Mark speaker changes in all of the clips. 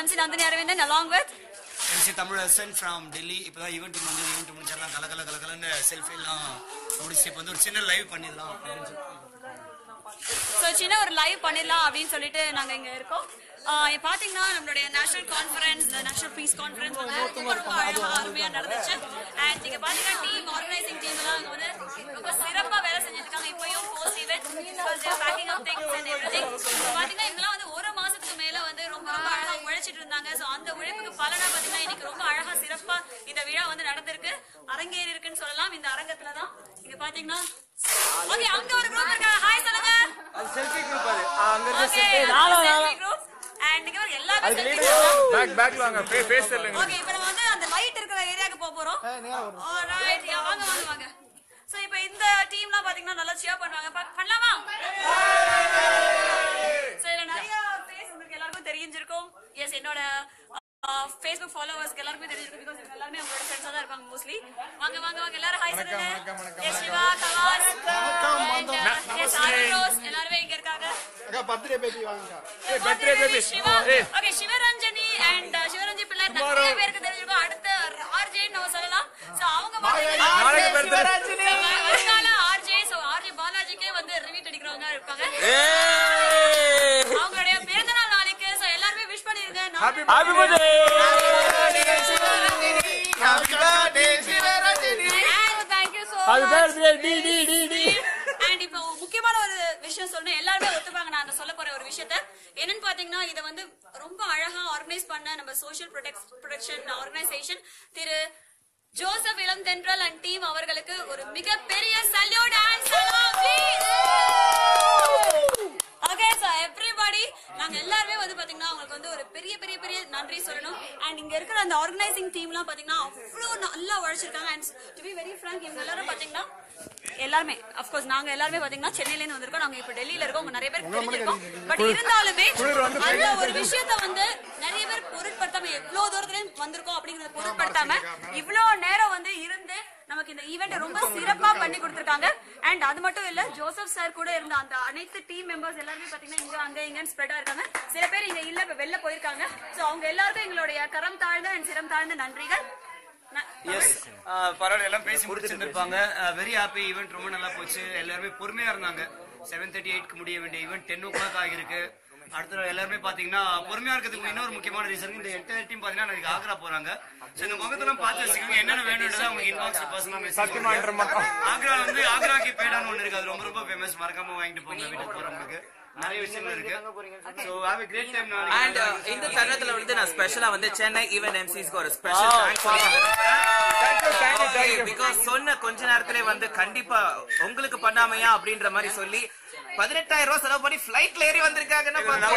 Speaker 1: MC Nandini Aravindan along with
Speaker 2: MC Tamilarasan from Delhi இப்போதான் event வந்து event முடிச்சிடலாம் கல கல கல கலன்னு செல்ஃபி எல்லாம் முடிச்சு இப்போ வந்து ஒரு சின்ன லைவ் பண்ணிடலாம் அப்படின்னு சொல்லி
Speaker 1: ஸோ சின்ன ஒரு லைவ் பண்ணிடலாம் அப்படின்னு சொல்லிட்டு நாங்க இங்க இருக்கோம் ஆஹ் இப்ப பாத்தீங்கன்னா நம்மளுடைய national conference national peace conference வந்து ரொம்ப ரொம்ப அழகா அருமையா நடந்துச்சு அண்ட் நீங்க பாத்தீங்கன்னா டீம் ஆர்கனைசிங் டீம் எல்லாம் அங்க வந்து ரொம்ப சிறப்பா வேலை செஞ்சிருக்காங்க இப்பயும் post event packing up things and everything பாத்தீங்கன்னா இவங்கலாம் வந்து ஒரு மாசத்துக்கு மேல வந்து ரொம்ப ரொம்ப அழகா உழைச்சிட்டு இருந்தாங்க சோ அந்த உழைப்புக்கு பலனா பாத்தீங்கன்னா இன்னைக்கு ரொம்ப அழகா சிறப்பா இந்த விழா வந்து நடந்திருக்கு அரங்கேறி இருக்குன்னு சொல்லலாம் இந்த அரங்கத்துல தான் இங்க பாத்தீங்கன்னா ஓகே அங்க ஒரு குரூப் இருக்காங்க ஹாய் சொல்லுங்க
Speaker 3: செல்ஃபி குரூப் அது அங்க
Speaker 1: ஓகே செல்ஃபி குரூப் அண்ட் இங்க பாருங்க எல்லாமே செல்ஃபி குரூப்
Speaker 3: பேக் பேக்ல வாங்க ஃபேஸ் தெரியலங்க
Speaker 1: ஓகே இப்போ நம்ம வந்து அந்த லைட் இருக்கிற ஏரியாக்கு போக போறோம் ஆல்ரைட் யா வாங்க வாங்க வாங்க சோ இப்போ இந்த டீம்லாம் பாத்தீங்கன்னா நல்லா சியர் பண்ணுவாங்க ப- பண்ணலாமா சோ இதுல நிறைய ஃபேஸ் உங்களுக்கு எல்லாருக்கும் தெரிஞ்சிருக்கும் எஸ் என்னோட ஃபேஸ்புக் ஃபாலோவர்ஸ்க்கு எல்லாருக்கும் தெரிஞ்சிருக்கும் பிகாஸ் இவங்க எல்லாருமே அவங்களோட ஃப்ரெண்ட்ஸா தான் இருப்பாங்க மோஸ்ட்லி வாங்க வாங்க வாங்க எல்லாரும் ஹாய் சொல்லுங்க எஸ் சிவா கவாஸ் and, uh, yes ஆதிரோஸ் எல்லாருமே இங்க இருக்காங்க
Speaker 4: பர்த்டே பேபி வாங்க
Speaker 3: birthday baby.
Speaker 1: சிவா
Speaker 3: ஏய்.
Speaker 1: ஓகே சிவரஞ்சனி அண்ட் சிவரஞ்சனி பிள்ளை நிறைய பேருக்கு தெரிஞ்சிருக்கும் அடுத்த ஆர்ஜே நம்ம சொல்லலாம் சோ அவங்க
Speaker 3: நாளைக்கு birthday.
Speaker 1: வருங்கால ஆர்ஜே சோ ஆர்ஜே பாலாஜிக்கே வந்து ரிவீட் அடிக்கிறவங்க இருப்பாங்க அவங்களுடைய பிறந்த நாள் நாளைக்கு சோ எல்லாருமே விஷ் பண்ணிருங்க
Speaker 3: happy birthday
Speaker 1: thank you so
Speaker 3: happy
Speaker 1: much
Speaker 3: birthday டி டி டி டி
Speaker 1: அண்ட் இப்போ முக்கியமான ஒரு விஷயம் சொல்லணும் எல்லாருமே ஒத்துப்பாங்க நான் அந்த சொல்ல போற ஒரு விஷயத்த என்னன்னு பாத்தீங்கன்னா இதை வந்து ரொம்ப அழகா ஆர்கனைஸ் பண்ண நம்ம social protection organisation Thiru Joseph Ilam Thendral and team அவர்களுக்கு ஒரு மிகப்பெரிய சல்யூட் அண்ட் சலாம் ப்ளீஸ் ஓகே சோ எவ்ரிபடி நாங்க எல்லாருமே வந்து பாத்தீங்கன்னா உங்களுக்கு வந்து ஒரு பெரிய பெரிய பெரிய நன்றி சொல்லணும் அண்ட் இங்க இருக்கிற அந்த ஆர்கனைசிங் டீம்லாம் பாத்தீங்கன்னா அவ்வளவு நல்லா உழைச்சிருக்காங்க and to be very frank இவங்க எல்லாரும் பாத்தீங்கன்னா எல்லாருமே அப்கோர்ஸ் நாங்க எல்லாருமே பாத்தீங்கன்னா சென்னையில இருந்து வந்திருக்கோம் நாங்க இப்ப டெல்லியில இருக்கோம் உங்க நிறைய பேருக்கு தெரிஞ்சிருக்கோம் பட் இருந்தாலுமே அந்த ஒரு விஷயத்த வந்து நிறைய பேர் பொருட்படுத்தாம எவ்வளவு தூரத்துல இருந்து வந்திருக்கோம் அப்படிங்கறத பொருட்படுத்தாம இவ்வளவு நேரம் வந்து இருந்து நமக்கு இந்த ஈவெண்ட் ரொம்ப சிறப்பா பண்ணி கொடுத்திருக்காங்க அண்ட் அது மட்டும் இல்ல ஜோசப் சார் கூட இருந்த அந்த அனைத்து டீம் மெம்பர்ஸ் எல்லாருமே பாத்தீங்கன்னா இங்க அங்க இங்கன்னு ஸ்ப்ரெடா இருக்காங்க சில பேர் இங்க இல்ல இப்ப வெளில போயிருக்காங்க சோ அவங்க எல்லாருக்கும் எங்களுடைய கரம் தாழ்ந்த அண்ட் சிரம் தாழ்ந்த நன்றிகள் ந-
Speaker 2: எஸ் பரவாயில்ல எல்லாம் பேசி முடிச்சிருந்திருப்பாங்க வெரி ஹாப்பி ஈவெண்ட் ரொம்ப நல்லா போச்சு எல்லாருமே பொறுமையா இருந்தாங்க செவன் தேர்ட்டி எயிட்க்கு முடிய வேண்டிய ஈவெண்ட் டென் ஓ கிளாக் ஆகிருக்கு அடுத்த நாள் எல்லாருமே பாத்தீங்கன்னா பொறுமையா இருக்கிறதுக்கு இன்னொரு முக்கியமான ரீசன் இந்த என்டையர் டீம் பாத்தீங்கன்னா நாளைக்கு ஆக்ரா போறாங்க So, இந்த முகத்தெல்லாம் பார்த்து வச்சுக்கோங்க என்னென்ன வேணும்ன்றதை அவங்க இன்பாக்ஸ் பர்சனலா
Speaker 3: சத்தியமான்ற மாட்டோம்
Speaker 2: ஆக்ரா வந்து ஆக்ராக்கு பேடான்னு ஒண்ணு இருக்கு அது ரொம்ப ரொம்ப ஃபேமஸ் மறக்காம வாங்கிட்டு போங்க வீட்டுக்கு போறவங்களுக்கு நிறைய விஷயங்கள் இருக்கு so have a great time
Speaker 5: and
Speaker 2: நாளைக்கு
Speaker 5: இந்த தருணத்துல வந்து நான் ஸ்பெஷலா வந்து சென்னை ஈவென்ட் எம்சிஸ்க்கு ஒரு ஸ்பெஷல் தேங்க்ஸ் பிகாஸ் சொன்ன கொஞ்ச நேரத்திலே வந்து கண்டிப்பா உங்களுக்கு பண்ணாமையா அப்படின்ற மாதிரி சொல்லி பதினெட்டாயிரம் ரூபாய் செலவு பண்ணி பிளைட்ல ஏறி வந்திருக்காங்கன்னா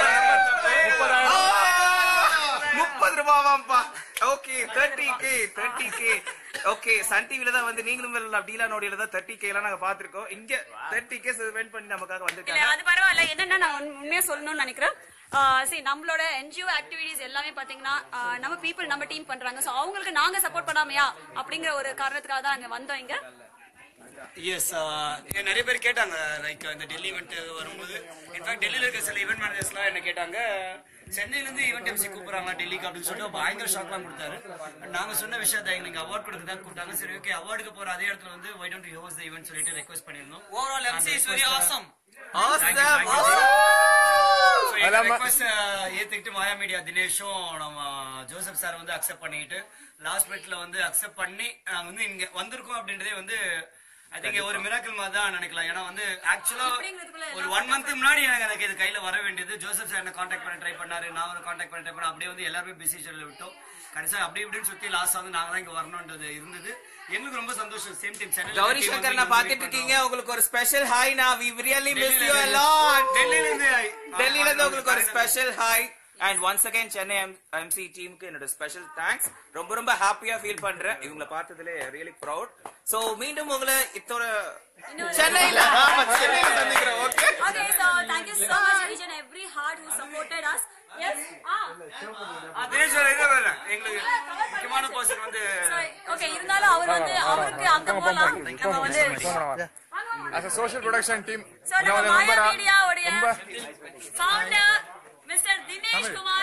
Speaker 5: முப்பது ரூபாவாம்பா okay thirty K thirty K okay Sun டிவில தான் வந்து நீங்களும் டீலா நோடியில தான் தேர்ட்டி கே எல்லாம் நாங்க பாத்திருக்கோம் இங்க தேர்ட்டி கே ஸ்பெண்ட் பண்ணி நமக்காக
Speaker 1: இல்ல
Speaker 5: வந்திருக்காங்க
Speaker 1: அது பரவாயில்ல என்னன்னா நான் உண்மை- உண்மையா சொல்லணும்னு நினைக்கிறேன் சரி நம்மளோட என்ஜிஓ ஆக்டிவிட்டிஸ் எல்லாமே பாத்தீங்கன்னா ஆஹ் நம்ம பீப்புள் நம்ம டீம் பண்றாங்க சோ அவங்களுக்கு நாங்க சப்போர்ட் பண்ணாமையா அப்படிங்கிற ஒரு காரணத்துக்காக தான் அங்க வந்தோம் இங்க
Speaker 2: எஸ் நிறைய பேர் கேட்டாங்க லைக் இந்த டெல்லி ஈவெண்ட் வரும்போது இன்ஃபேக்ட் டெல்லியில இருக்க சில ஈவெண்ட் மேனேஜர்ஸ்லாம் என்ன கேட்டாங்க சென்னையில இருந்து ஈவெண்ட் எம்சி கூப்பிடுறாங்களா டெல்லிக்கு அப்படின்னு சொல்லிட்டு பயங்கர ஷாக்லாம் கொடுத்தாரு But நாங்க சொன்ன விஷயத்தை எங்களுக்கு அவார்ட் கொடுக்க தான் கூப்பிட்டாங்க சரி ஓகே அவார்டுக்கு போற அதே இடத்துல வந்து why don't you host the event சொல்லிட்டு ரெக்வஸ்ட் பண்ணியிருந்தோம் overall MC is very awesome
Speaker 5: Awesome,
Speaker 2: Thank you,
Speaker 5: awesome.
Speaker 3: அதாம-
Speaker 2: ரெக்வஸ்ட் ஏத்துக்கிட்டு மாயா மீடியா தினேஷும் நம்ம ஜோசப் சார் வந்து அக்செப்ட் பண்ணிக்கிட்டு லாஸ்ட் மினிட்ல வந்து அக்செப்ட் பண்ணி நாங்க வந்து இங்க வந்திருக்கோம் அப்படின்றதே வந்து ஐ திங்க் ஒரு மிராக்கிள் மாதிரி தான் நினைக்கலாம் ஏன்னா வந்து ஆக்சுவலா
Speaker 1: இப்படிங்கிறதுக்குள்ள
Speaker 2: ஒரு ஒன் மந்த் முன்னாடி எனக்கு எனக்கு இது கையில வர வேண்டியது ஜோசப் சார் என்ன காண்டாக்ட் பண்ண ட்ரை பண்ணாரு நான் ஒரு காண்டாக்ட் பண்ண ட்ரை பண்ண அப்படியே வந்து எல்லாருமே பிஸி ஷெட்யூல் விட்டோம் கடைசியா அப்படி இப்படின்னு சுத்தி லாஸ்ட் வந்து நாங்க தான் இங்க வரணும்ன்றது இருந்தது எங்களுக்கு ரொம்ப சந்தோஷம் சேம் டைம் சென்னை
Speaker 5: கௌரி சங்கர் நான் பாத்துட்டு இருக்கீங்க உங்களுக்கு ஒரு ஸ்பெஷல் ஹாய் நான் we really miss you a lot
Speaker 2: டெல்லியில இருந்து
Speaker 5: டெல்லில இருந்து உங்களுக்கு ஒரு special hi and once again Chennai MC டீமுக்கு என்னோட ஸ்பெஷல் தேங்க்ஸ் ரொம்ப ரொம்ப ஹாப்பியா ஃபீல் பண்றேன் இவங்களை பார்த்ததுல ரியலி ப்ரௌட் சோ மீண்டும் உங்களை இத்தோட சென்னையில சென்னையில சந்திக்கிறோம் okay
Speaker 1: Okay, so thank you so much each and every heart who supported us. Yes. Ah.
Speaker 2: Dinesh sir இதை வரேன் எங்களுக்கு முக்கியமான பர்சன் வந்து
Speaker 1: Sorry. Okay, இருந்தாலும் அவர் வந்து அவருக்கு அங்க போலாம் நம்ம வந்து
Speaker 3: as a social production team
Speaker 1: So, நம்ம
Speaker 3: நான்
Speaker 1: மாயா
Speaker 3: ரொம்ப
Speaker 1: மீடியா உடைய
Speaker 3: ரொம்ப
Speaker 1: founder Mr. Dinesh Kumar and yes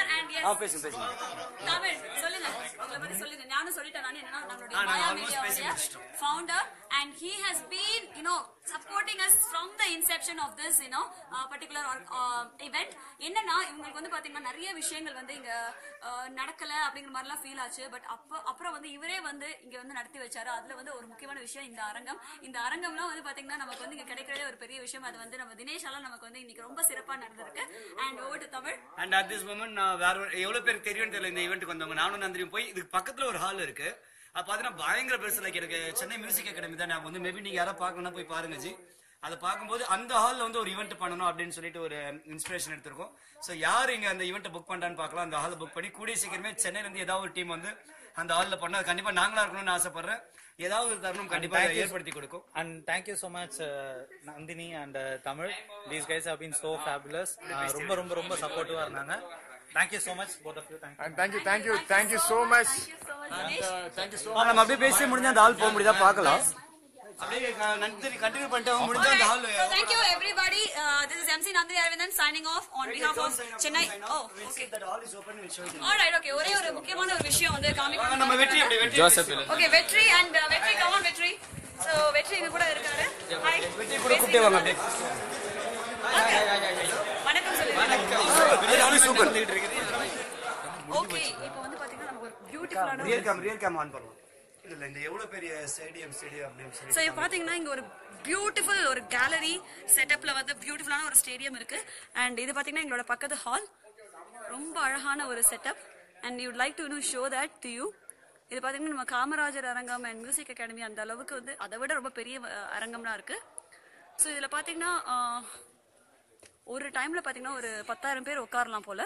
Speaker 2: ஆ பேசுங்க பேசுங்க
Speaker 1: தமிழ் சொல்லுங்க உங்களை பத்தி சொல்லுங்க நானும் சொல்லிட்டேன் நான் என்னன்னா நம்மளுடைய
Speaker 2: ஆ, நாங்க
Speaker 1: மாயா
Speaker 2: almost பேசி
Speaker 1: மீடியாவுடைய
Speaker 2: முடிச்சிட்டோம்.
Speaker 1: Founder and he has been you know supporting us from the inception of this you know particular event என்னன்னா இவங்களுக்கு வந்து பாத்தீங்கன்னா நிறைய விஷயங்கள் வந்து இங்க uh, நடக்கல அப்படிங்கிற மாதிரிலாம் ஃபீல் ஆச்சு பட் அப்போ அப்புறம் வந்து இவரே வந்து இங்க வந்து நடத்தி வச்சாரு அதுல வந்து ஒரு முக்கியமான விஷயம் இந்த அரங்கம் இந்த அரங்கம்லாம் வந்து பாத்தீங்கன்னா நமக்கு வந்து இங்க கிடைக்கிறதே ஒரு பெரிய விஷயம் அது வந்து நம்ம தினேஷால நமக்கு வந்து இன்னைக்கு ரொம்ப சிறப்பா நடந்திருக்கு and over to Tamil
Speaker 2: and at this moment நான் வேற ஒரு- எவ்வளவு பேருக்கு தெரியும்னு தெரியல இந்த ஈவெண்ட்டுக்கு வந்தவங்க நானும் நந்திரியும் போய் இதுக்கு பக்கத்துல ஒரு ஹால் இருக்கு அது பாத்தீங்கன்னா பயங்கர பெருசு லைக் எனக்கு சென்னை மியூசிக் அகாடமி தான் நான் வந்து மேபி நீங்க யாராவது பார்க்கணும்னா போய் பாருங்க ஜி அதை பார்க்கும்போது அந்த ஹால்ல வந்து ஒரு ஈவெண்ட் பண்ணணும் அப்படின்னு சொல்லிட்டு ஒரு இன்ஸ்பிரேஷன் எடுத்திருக்கோம் ஸோ யார் இங்க அந்த ஈவெண்ட்டை புக் பண்றான்னு பார்க்கலாம் அந்த ஹாலை புக் பண்ணி கூடிய சீக்கிரமே சென்னையில இருந்து ஏதாவது ஒரு டீம் வந்து அந்த ஹாலில் பண்ணா அது கண்டிப்பா நாங்களா இருக்கணும்னு ஆசைப்படுறேன் ஏதாவது ஒரு தருணம் கண்டிப்பா
Speaker 6: thank you.
Speaker 2: ஏற்படுத்தி கொடுக்கும்
Speaker 6: And thank you so much, uh, Nandini and uh, Tamil. These guys have been so fabulous. Uh, ரொம்ப ரொம்ப ரொம்ப சப்போர்ட்டிவா இருந்தாங்க Thank you so much, both of you. Thank you.
Speaker 3: And thank you, thank you, thank you so much.
Speaker 1: Thank you so much, Dinesh.
Speaker 3: Uh, thank you so
Speaker 2: ah,
Speaker 3: much.
Speaker 2: நம்ம அப்படியே பேசி முடிஞ்சா அந்த ஹால் போக முடியுதா பார்க்கலாம் அப்படியே க- நன்றி கண்டினியூ பண்ணிட்டு அவங்க முடிஞ்சா அந்த hall
Speaker 1: So thank you everybody. Uh, this is MC Nandini Arvindan signing off on behalf of Chennai. Oh, okay. All right, okay. ஒரே ஒரு முக்கியமான ஒரு விஷயம் வந்து காமிக்கணும்.
Speaker 2: நம்ம வெற்றி அப்படி வெற்றி
Speaker 1: Okay, வெற்றி and uh, வெற்றி come on வெற்றி. So வெற்றி எங்க கூட இருக்காரு. Hi.
Speaker 2: வெற்றி கூட கூப்பிட்டே வாங்க அப்படியே
Speaker 1: வணக்கம் சொல்லுங்க.
Speaker 2: சூப்பர்
Speaker 1: Okay, இப்போ வந்து பாத்தீங்கன்னா நமக்கு ஒரு பியூட்டிஃபுல்லான
Speaker 2: real game real game on பண்ணுவோம் இல்ல இல்ல இந்த எவ்வளவு பெரிய ஸ்டேடியம் ஸ்டேடியம் அப்படின்னு சொல்லி
Speaker 1: ஸோ இப்போ பார்த்தீங்கன்னா இங்கே ஒரு பியூட்டிஃபுல் ஒரு கேலரி செட்டப்பில் வந்து பியூட்டிஃபுல்லான ஒரு ஸ்டேடியம் இருக்கு அண்ட் இது பார்த்தீங்கன்னா எங்களோட பக்கத்து ஹால் ரொம்ப அழகான ஒரு setup and you'd like to இன்னும் ஷோ தட் டு யூ இது பார்த்தீங்கன்னா நம்ம காமராஜர் அரங்கம் அண்ட் மியூசிக் அகாடமி அந்த அளவுக்கு வந்து அதை விட ரொம்ப பெரிய அஹ், அரங்கம்லாம் இருக்கு ஸோ இதில் பார்த்தீங்கன்னா அஹ், ஒரு டைம்ல பார்த்தீங்கன்னா ஒரு பத்தாயிரம் பேர் உட்காரலாம் போல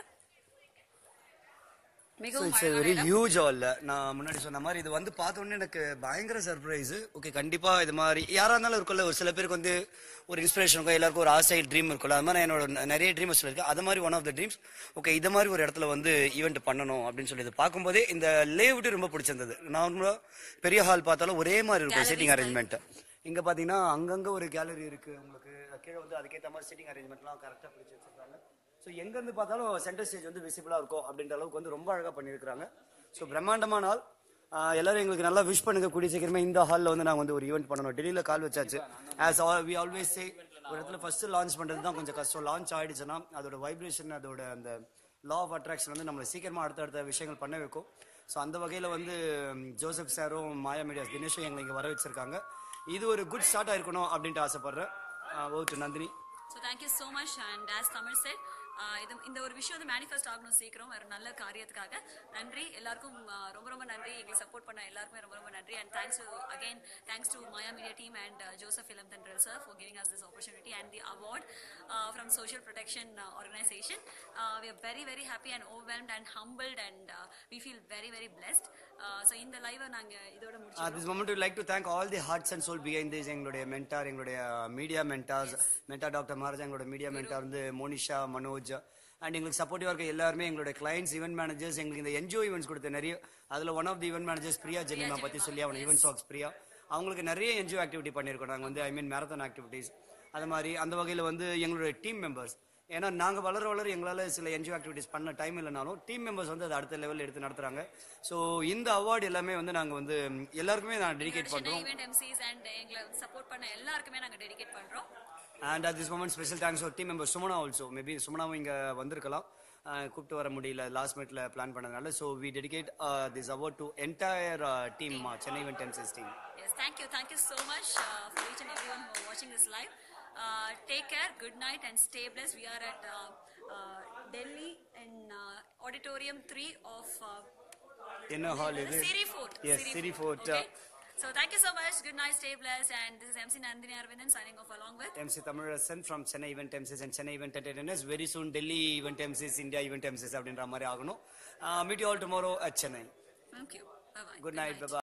Speaker 1: மிகவும்
Speaker 2: இட்ஸ்
Speaker 1: அழகான
Speaker 2: வெரி
Speaker 1: இடம்.
Speaker 2: ஹியூஜ் ஹால் நான் முன்னாடி சொன்ன மாதிரி இது வந்து பார்த்த உடனே எனக்கு பயங்கர சர்ப்ரைஸ் ஓகே கண்டிப்பா இது மாதிரி யாரா இருந்தாலும் இருக்கும்ல ஒரு சில பேருக்கு வந்து ஒரு இன்ஸ்பிரேஷன் இருக்கும் எல்லாருக்கும் ஒரு ஆசை ட்ரீம் இருக்கும்ல அது மாதிரி என்னோட ந- நிறைய ட்ரீம்ஸ் இருக்கு அது மாதிரி one of the dreams okay இது மாதிரி ஒரு இடத்துல வந்து ஈவெண்ட் பண்ணணும் அப்படின்னு சொல்லி இது பார்க்கும்போதே இந்த லேஅவுட் ரொம்ப பிடிச்சிருந்தது நார்மலா பெரிய ஹால் பார்த்தாலும் ஒரே மாதிரி இருக்கும்
Speaker 1: Gallery
Speaker 2: சிட்டிங்
Speaker 1: style.
Speaker 2: அரேஞ்ச்மெண்ட் இங்க பாத்தீங்கன்னா அங்கங்க ஒரு கேலரி இருக்கு உங்களுக்கு கீழே வந்து அதுக்கேற்ற மாதிரி சிட்டிங் அரேஞ்ச்மெண்ட்லாம் கரெக்டா பிடிச்சி வச்சிருக்காங்க ஸோ எங்க இருந்து பார்த்தாலும் சென்டர் ஸ்டேஜ் வந்து விசிபிளா இருக்கும் அப்படின்ற அளவுக்கு வந்து ரொம்ப அழகா பண்ணியிருக்காங்க ஸோ பிரம்மாண்டமான ஹால் ஆஹ் எல்லாரும் எங்களுக்கு நல்லா விஷ் பண்ணுங்க கூடிய சீக்கிரமே இந்த ஹாலில் வந்து நாங்கள் வந்து ஒரு ஈவெண்ட் பண்ணணும் டெல்லியில் கால் வச்சாச்சு ஆஸ் வி ஆல்வேஸ் சே ஒரு இடத்துல ஃபர்ஸ்ட் லான்ச் பண்றது தான் கொஞ்சம் கஷ்டம் லான்ச் ஆயிடுச்சுன்னா அதோட வைப்ரேஷன் அதோட அந்த லா ஆஃப் அட்ராக்ஷன் வந்து நம்மளை சீக்கிரமா அடுத்தடுத்த விஷயங்கள் பண்ண வைக்கும் ஸோ அந்த வகையில் வந்து ம், ஜோசப் சாரும் மாயா மீடியாஸ் தினேஷும் எங்களை இங்கே வர வச்சிருக்காங்க இது ஒரு குட் ஸ்டார்ட் ஆயிருக்கணும் அப்படின்ட்டு ஆசைப்படுறேன் okay Nandini
Speaker 1: so thank you so much and as Tamil said இது இந்த ஒரு விஷயம் வந்து மேனிஃபெஸ்ட் ஆகணும் சீக்கிரம் ஒரு நல்ல காரியத்துக்காக நன்றி எல்லாருக்கும் ஆஹ் ரொம்ப ரொம்ப நன்றி எங்களை சப்போர்ட் பண்ண எல்லாருக்குமே ரொம்ப ரொம்ப நன்றி and thanks to again thanks to Maya media team and Joseph ஃபிலம் தண்டல் sir for giving us this opportunity and the award from social protection organisation we are very very happy and overwhelmed and humbled and we feel very very blessed so இந்த லைவை நாங்கள் இதோட முடிச்சு
Speaker 2: this moment like to thank all the hearts and soul behind this எங்களுடைய mentor எங்களுடைய media mentors mentor doctor Maharaja எங்களோட media mentor வந்து Monisha Manoj and எங்களுக்கு சப்போர்ட்டிவா இருக்க எல்லாருமே எங்களுடைய கிளைண்ட்ஸ் ஈவென்ட் மேனேஜர்ஸ் எங்களுக்கு இந்த என்ஜிஓ ஈவெண்ட்ஸ் கொடுத்த நிறைய அதுல one of the event managers Priya Jenima பத்தி சொல்லி அவன் ஈவென்ட் சாக்ஸ் பிரியா அவங்களுக்கு நிறைய என்ஜிஓ ஆக்டிவிட்டி பண்ணியிருக்கோம் நாங்கள் வந்து ஐ மீன் மேரத்தான் ஆக்டிவிட்டீஸ் அது மாதிரி அந்த வகையில் வந்து எங்களுடைய டீம் மெம்பர்ஸ் ஏன்னா நாங்கள் வளர வளர எங்களால் சில என்ஜிஓ ஆக்டிவிட்டிஸ் பண்ண டைம் இல்லைனாலும் டீம் மெம்பர்ஸ் வந்து அதை அடுத்த லெவலில் எடுத்து நடத்துறாங்க ஸோ இந்த அவார்டு எல்லாமே வந்து நாங்கள் வந்து ம், எல்லாருக்குமே நான் டெடிகேட்
Speaker 1: சென்னை
Speaker 2: பண்ணுறோம்
Speaker 1: ஈவெண்ட் எம்சிஸ் அண்ட் எங்களை சப்போர்ட் பண்ண எல்லாருக்குமே நாங்கள் டெடிகேட் பண்ணுறோம்
Speaker 2: and at this moment special thanks ஒரு team member Sumana also maybe சுமனாவும் இங்கே வந்திருக்கலாம் அஹ், கூப்பிட்டு வர முடியல லாஸ்ட் மினிட்ல பிளான் பண்ணதுனால so we dedicate this award to entire team Chennai event MCs team
Speaker 1: Yes, thank you. Thank you so much uh, for each and everyone who are watching this live. Uh, take care, good night, and stay blessed. We are at uh, uh, Delhi in uh, Auditorium 3 of uh,
Speaker 2: என்ன hall இது
Speaker 1: Siri Fort.
Speaker 2: Yes, Siri Fort.
Speaker 1: Okay. So thank you so much. Good night, stay blessed. And this is MC Nandini Arvindan signing off along with.
Speaker 2: MC Tamarasan from Chennai Event MCs and Chennai Event Entertainers. Very soon Delhi Event MCs, India Event MCs அப்படின்ற மாதிரி ஆகணும் meet you all tomorrow at Chennai
Speaker 1: Thank you. Bye bye.
Speaker 2: Good night by